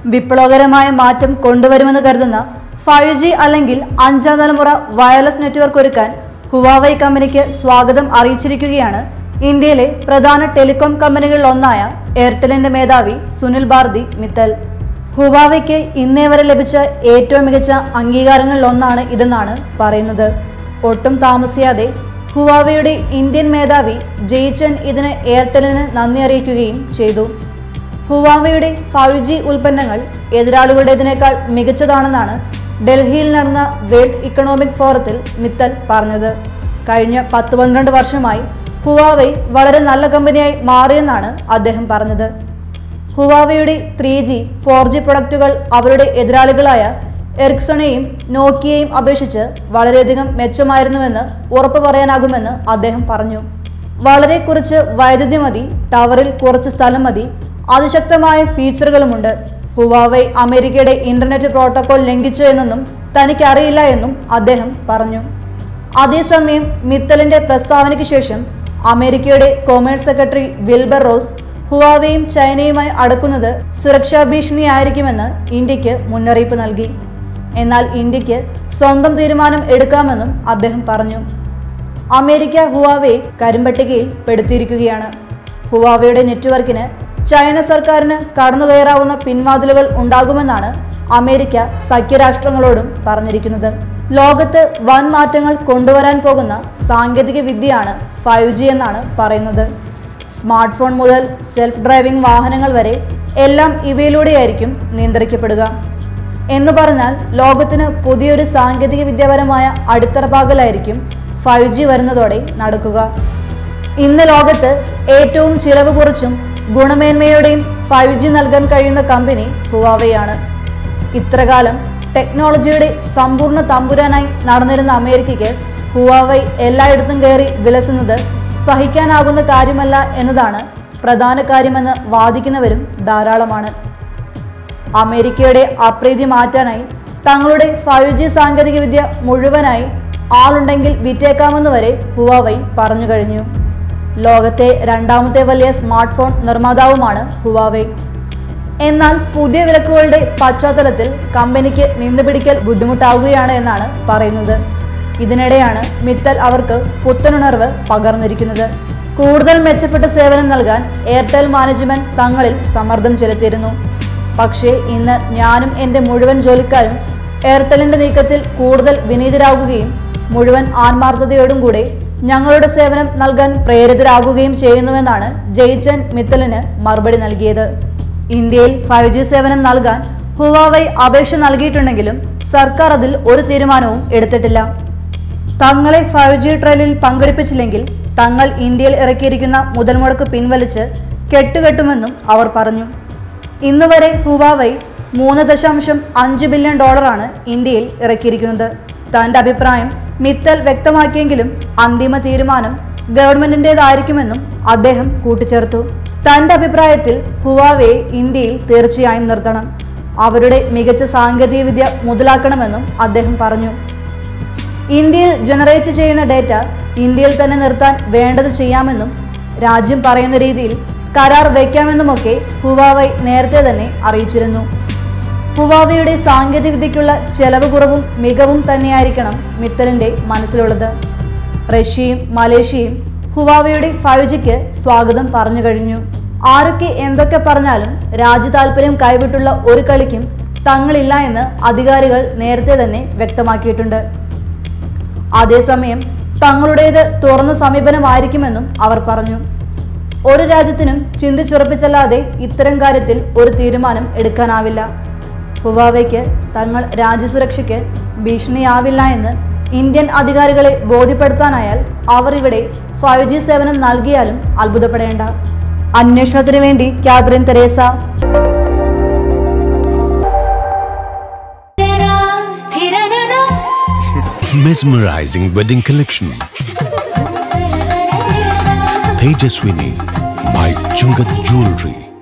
വിപ്ലവകരമായ മാറ്റം കൊണ്ടുവരുമെന്ന് കരുതുന്ന ഫൈവ് ജി അല്ലെങ്കിൽ അഞ്ചാം തലമുറ വയർലെസ് നെറ്റ്വർക്ക് ഒരുക്കാൻ ഹുവാവൈ കമ്പനിക്ക് സ്വാഗതം അറിയിച്ചിരിക്കുകയാണ് ഇന്ത്യയിലെ പ്രധാന ടെലികോം കമ്പനികളിൽ ഒന്നായ എയർടെലിന്റെ മേധാവി സുനിൽ ഭാർതി മിത്തൽ ഹുവാവയ്ക്ക് ഇന്നേ വരെ ലഭിച്ച ഏറ്റവും മികച്ച അംഗീകാരങ്ങളിൽ ഒന്നാണ് ഇതെന്നാണ് പറയുന്നത് ഒട്ടും താമസിയാതെ ഹുവാവയുടെ ഇന്ത്യൻ മേധാവി ജയിച്ചൻ ഇതിന് എയർടെലിന് നന്ദി അറിയിക്കുകയും ചെയ്തു ഹുവാവയുടെ ഫൈവ് ജി ഉൽപ്പന്നങ്ങൾ എതിരാളികളുടേതിനേക്കാൾ മികച്ചതാണെന്നാണ് ഡൽഹിയിൽ നടന്ന വേൾഡ് ഇക്കണോമിക് ഫോറത്തിൽ മിത്തൽ പറഞ്ഞത് കഴിഞ്ഞ പത്ത് പന്ത്രണ്ട് വർഷമായി ഹുവാവൈ വളരെ നല്ല കമ്പനിയായി മാറിയെന്നാണ് അദ്ദേഹം പറഞ്ഞത് ഹുവാവയുടെ ത്രീ ജി ഫോർ ജി പ്രൊഡക്റ്റുകൾ അവരുടെ എതിരാളികളായ എറിക്സണെയും നോക്കിയയും അപേക്ഷിച്ച് വളരെയധികം മെച്ചമായിരുന്നുവെന്ന് ഉറപ്പു പറയാനാകുമെന്ന് അദ്ദേഹം പറഞ്ഞു വളരെ കുറച്ച് വൈദ്യുതി മതി ടവറിൽ കുറച്ച് സ്ഥലം മതി അതിശക്തമായ ഫീച്ചറുകളുമുണ്ട് ഹുവാവൈ അമേരിക്കയുടെ ഇന്റർനെറ്റ് പ്രോട്ടോകോൾ ലംഘിച്ചു എന്നൊന്നും തനിക്കറിയില്ല എന്നും അദ്ദേഹം പറഞ്ഞു അതേസമയം മിത്തലിന്റെ പ്രസ്താവനയ്ക്ക് ശേഷം അമേരിക്കയുടെ കൊമേഴ്സ് സെക്രട്ടറി വിൽബർ റോസ് ഹുവാവയും ചൈനയുമായി അടുക്കുന്നത് സുരക്ഷാ ഭീഷണിയായിരിക്കുമെന്ന് ഇന്ത്യക്ക് മുന്നറിയിപ്പ് നൽകി എന്നാൽ ഇന്ത്യക്ക് സ്വന്തം തീരുമാനം എടുക്കാമെന്നും അദ്ദേഹം പറഞ്ഞു അമേരിക്ക ഹുവാവയെ കരിമ്പട്ടികയിൽ പെടുത്തിയിരിക്കുകയാണ് ഹുവാവയുടെ നെറ്റ്വർക്കിന് ചൈന സർക്കാരിന് കടന്നുകയറാവുന്ന പിൻവാതിലുകൾ ഉണ്ടാകുമെന്നാണ് അമേരിക്ക സഖ്യരാഷ്ട്രങ്ങളോടും പറഞ്ഞിരിക്കുന്നത് ലോകത്ത് വൻ മാറ്റങ്ങൾ കൊണ്ടുവരാൻ പോകുന്ന സാങ്കേതിക വിദ്യയാണ് ഫൈവ് ജി എന്നാണ് പറയുന്നത് സ്മാർട്ട് ഫോൺ മുതൽ സെൽഫ് ഡ്രൈവിംഗ് വാഹനങ്ങൾ വരെ എല്ലാം ഇവയിലൂടെയായിരിക്കും നിയന്ത്രിക്കപ്പെടുക എന്ന് പറഞ്ഞാൽ ലോകത്തിന് പുതിയൊരു സാങ്കേതിക വിദ്യാപരമായ അടിത്തറപ്പാകലായിരിക്കും ഫൈവ് ജി വരുന്നതോടെ നടക്കുക ഇന്ന് ലോകത്ത് ഏറ്റവും ചിലവ് കുറച്ചും ഗുണമേന്മയോടെയും ഫൈവ് ജി നൽകാൻ കഴിയുന്ന കമ്പനി ഹുവാവയാണ് ഇത്രകാലം ടെക്നോളജിയുടെ സമ്പൂർണ്ണ തമ്പുരാനായി നടന്നിരുന്ന അമേരിക്കയ്ക്ക് ഹുവാവൈ എല്ലായിടത്തും കയറി വിലസുന്നത് സഹിക്കാനാകുന്ന കാര്യമല്ല എന്നതാണ് പ്രധാന കാര്യമെന്ന് വാദിക്കുന്നവരും ധാരാളമാണ് അമേരിക്കയുടെ അപ്രീതി മാറ്റാനായി തങ്ങളുടെ ഫൈവ് ജി സാങ്കേതികവിദ്യ മുഴുവനായി ആളുണ്ടെങ്കിൽ വിറ്റേക്കാമെന്ന് വരെ ഹുവാവൈ പറഞ്ഞു കഴിഞ്ഞു ലോകത്തെ രണ്ടാമത്തെ വലിയ സ്മാർട്ട് ഫോൺ നിർമ്മാതാവുമാണ് ഹുവാവൈ എന്നാൽ പുതിയ വിലക്കുകളുടെ പശ്ചാത്തലത്തിൽ കമ്പനിക്ക് നിന്നുപിടിക്കൽ ബുദ്ധിമുട്ടാവുകയാണ് എന്നാണ് പറയുന്നത് ഇതിനിടെയാണ് മിത്തൽ അവർക്ക് പുത്തനുണർവ് പകർന്നിരിക്കുന്നത് കൂടുതൽ മെച്ചപ്പെട്ട സേവനം നൽകാൻ എയർടെൽ മാനേജ്മെന്റ് തങ്ങളിൽ സമ്മർദ്ദം ചെലുത്തിയിരുന്നു പക്ഷേ ഇന്ന് ഞാനും എൻ്റെ മുഴുവൻ ജോലിക്കാരും എയർടെലിന്റെ നീക്കത്തിൽ കൂടുതൽ വിനീതരാകുകയും മുഴുവൻ ആത്മാർത്ഥതയോടും കൂടെ ഞങ്ങളുടെ സേവനം നൽകാൻ പ്രേരിതരാകുകയും ചെയ്യുന്നുവെന്നാണ് ജയ്ചൻ മിത്തലിന് മറുപടി നൽകിയത് ഇന്ത്യയിൽ ഫൈവ് ജി സേവനം നൽകാൻ ഹുവാവൈ അപേക്ഷ നൽകിയിട്ടുണ്ടെങ്കിലും സർക്കാർ അതിൽ ഒരു തീരുമാനവും എടുത്തിട്ടില്ല തങ്ങളെ ഫൈവ് ജി ട്രയലിൽ പങ്കെടുപ്പിച്ചില്ലെങ്കിൽ തങ്ങൾ ഇന്ത്യയിൽ ഇറക്കിയിരിക്കുന്ന മുതൽ മുടക്ക് പിൻവലിച്ച് കെട്ടുകെട്ടുമെന്നും അവർ പറഞ്ഞു ഇന്ന് വരെ ഹുവാവൈ മൂന്ന് ദശാംശം അഞ്ച് ബില്യൺ ഡോളറാണ് ഇന്ത്യയിൽ ഇറക്കിയിരിക്കുന്നത് തന്റെ അഭിപ്രായം മിത്തൽ വ്യക്തമാക്കിയെങ്കിലും അന്തിമ തീരുമാനം ഗവൺമെന്റിന്റേതായിരിക്കുമെന്നും അദ്ദേഹം കൂട്ടിച്ചേർത്തു തന്റെ അഭിപ്രായത്തിൽ ഹുവാവയെ ഇന്ത്യയിൽ തീർച്ചയായും നിർത്തണം അവരുടെ മികച്ച സാങ്കേതികവിദ്യ മുതലാക്കണമെന്നും അദ്ദേഹം പറഞ്ഞു ഇന്ത്യയിൽ ജനറേറ്റ് ചെയ്യുന്ന ഡേറ്റ ഇന്ത്യയിൽ തന്നെ നിർത്താൻ വേണ്ടത് ചെയ്യാമെന്നും രാജ്യം പറയുന്ന രീതിയിൽ കരാർ വയ്ക്കാമെന്നുമൊക്കെ ഹുവാവൈ നേരത്തെ തന്നെ അറിയിച്ചിരുന്നു ഹുവാവയുടെ സാങ്കേതികവിദ്യയ്ക്കുള്ള ചെലവ് കുറവും മികവും തന്നെയായിരിക്കണം മിത്തലിന്റെ മനസ്സിലുള്ളത് റഷ്യയും മലേഷ്യയും ഹുവാവയുടെ ഫൈവ് ജിക്ക് സ്വാഗതം പറഞ്ഞു കഴിഞ്ഞു ആരൊക്കെ എന്തൊക്കെ പറഞ്ഞാലും രാജ്യ താല്പര്യം കൈവിട്ടുള്ള ഒരു കളിക്കും തങ്ങളില്ല എന്ന് അധികാരികൾ നേരത്തെ തന്നെ വ്യക്തമാക്കിയിട്ടുണ്ട് അതേസമയം തങ്ങളുടേത് തുറന്ന സമീപനമായിരിക്കുമെന്നും അവർ പറഞ്ഞു ഒരു രാജ്യത്തിനും ചിന്തിച്ചുറപ്പിച്ചല്ലാതെ ഇത്തരം കാര്യത്തിൽ ഒരു തീരുമാനം എടുക്കാനാവില്ല ഹുവാവയ്ക്ക് തങ്ങൾ രാജ്യസുരക്ഷയ്ക്ക് ഭീഷണിയാവില്ല എന്ന് ഇന്ത്യൻ അധികാരികളെ ബോധ്യപ്പെടുത്താനായാൽ അവർ ഇവിടെ ഫൈവ് ജി സേവനം നൽകിയാലും അത്ഭുതപ്പെടേണ്ട അന്വേഷണത്തിനു വേണ്ടി Catherine Tresa Mesmerizing wedding collection. Tejaswini by Chungat Jewelry.